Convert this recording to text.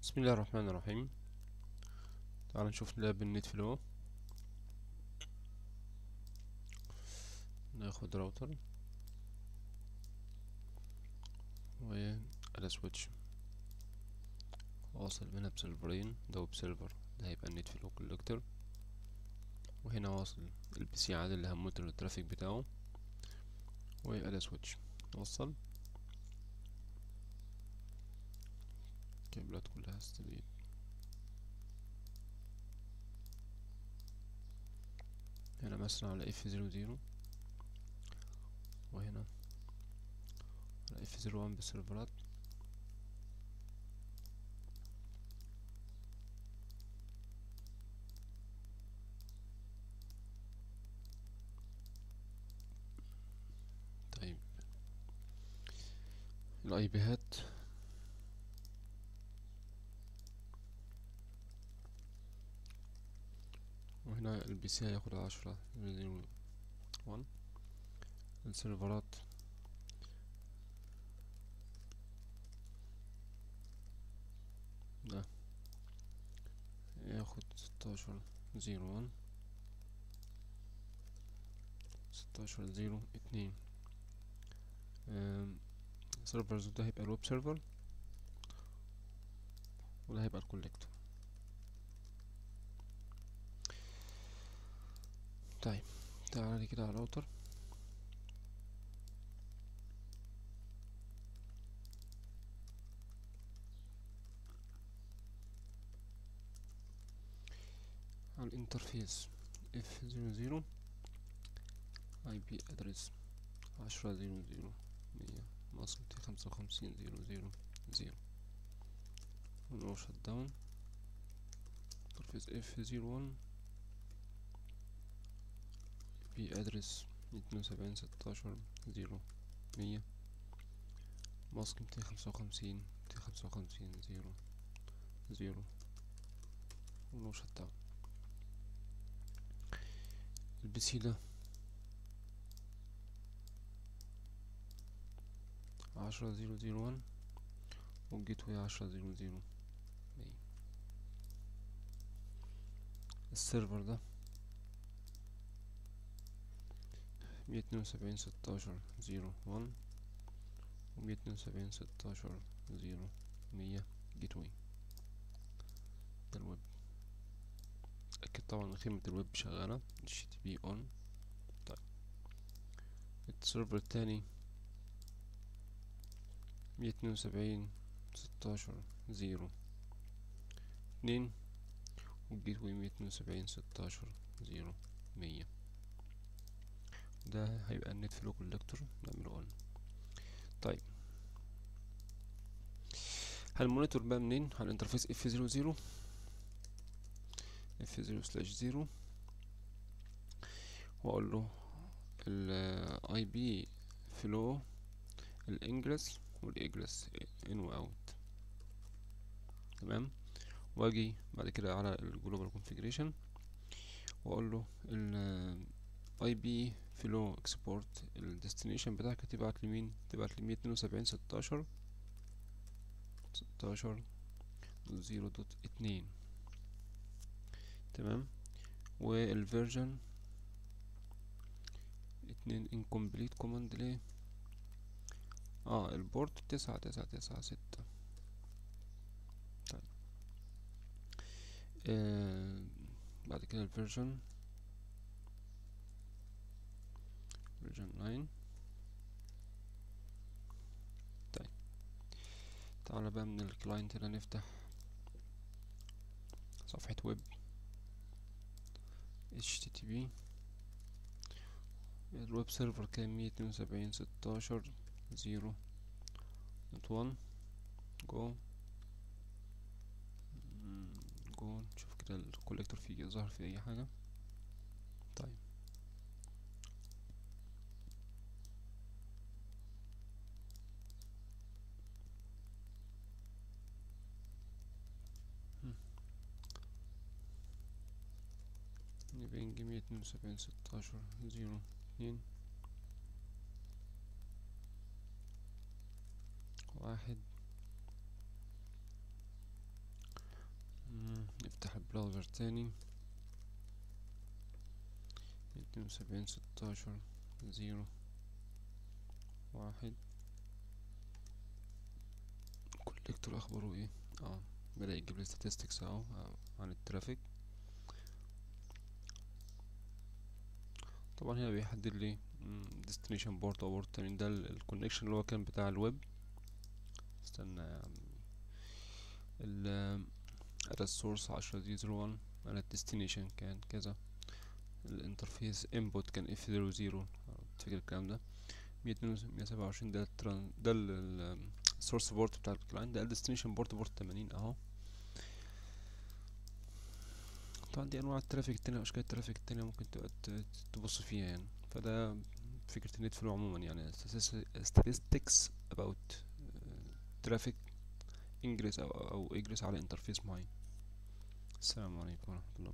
بسم الله الرحمن الرحيم تعال نشوف لاب النت فلو ناخد راوتر وعلى سويتش واصل منها بسيرفرين ده ويب سيرفر ده هيبقى النت فلو كولكتور وهنا واصل البي سي عادي اللي هموتر الترافيك بتاعه وعلى سويتش وصل الكابلات كلها استبيد هنا مثلا على اف زيرو زيرو وهنا على اف زيرو وان بالسيرفرات طيب الاي بيهات وهنا البي سي هياخد عشرة زيرو وان السيرفرات ده ياخد ستاشر زيرو وان ستاشر زيرو اتنين سيرفرز ده هيبقى الويب سيرفر وده هيبقى الكوليكتور طيب تعالى كده على الراوتر على الانترفيس اف زيرو زيرو اي بي ادرس عشرة زيرو زيرو مية مصر خمسة وخمسين زيرو زيرو زيرو ونو شت داون انترفيس اف زيرو ون بي ادرس اتنين وسبعين ستاشر زيرو مية ماسك ميتين خمسة وخمسين ميتين خمسة وخمسين زيرو زيرو ونو شت داون البي سي ده عشرة زيرو زيرو وان والجيت واي عشرة زيرو زيرو مية السيرفر ده مية اتنين وسبعين ستاشر زيرو وان ومية اتنين وسبعين ستاشر زيرو مية جيت واي ده الويب أكيد طبعا خدمة الويب شغالة اتش تي بي اون طيب السيرفر التاني مية اتنين وسبعين ستاشر زيرو اتنين والجيت واي مية اتنين وسبعين ستاشر زيرو مية ده هيبقى النت فلو كولكتور نعمله اون طيب هالمونيتور بقى منين على الانترفيس اف زيرو زيرو اف زيرو سلاش زيرو واقول له الاي بي فلو الانجلس والاجلس ان واوت تمام واجي بعد كده على الجلوبال كونفيجريشن واقول له ال اي بي فلو اكسبورت الديستنيشن بتاعك تبعت لمين تبعت لمية اتنين وسبعين ستاشر ستاشر زيرو دوت اتنين تمام والفيرجن اتنين انكمبليت كوماند ليه اه البورت تسعة تسعة تسعة ستة طيب آه بعد كده الفيرجن فيرجن ناين طيب تعالى بقى من الكلاينت هنا نفتح صفحة ويب http الويب سيرفر كان مية اتنين وسبعين ستاشر زيرو دوت وان جو جو نشوف كده الكوليكتور فيه ظهر فيه اي حاجة طيب يبقى مية اتنين وسبعين ستاشر زيرو اتنين واحد نفتح البراوزر تاني اتنين وسبعين ستاشر زيرو واحد كوليكتور اخباره ايه اه بدأ يجيب لي statistics اهو آه، عن الترافيك طبعا هنا بيحدد لي destination port او port تاني ده الكونكشن اللي هو كان بتاع الويب استنى يا عمي ال على السورس عشرة زيرو زيرو وان على الديستنيشن كان كذا الانترفيس انبوت كان اف زيرو زيرو تفتكر الكلام ده مية اتنين مية سبعة وعشرين ده التران ده السورس بورت بتاع الكلاينت ده الديستنيشن بورت بورت تمانين اهو طبعا دي انواع الترافيك التانية واشكال الترافيك التانية ممكن تبقى ت- تبص فيها يعني فده فكرة النت فلو عموما يعني statistics about traffic ingress او او egress على انترفيس معين السلام عليكم ورحمة الله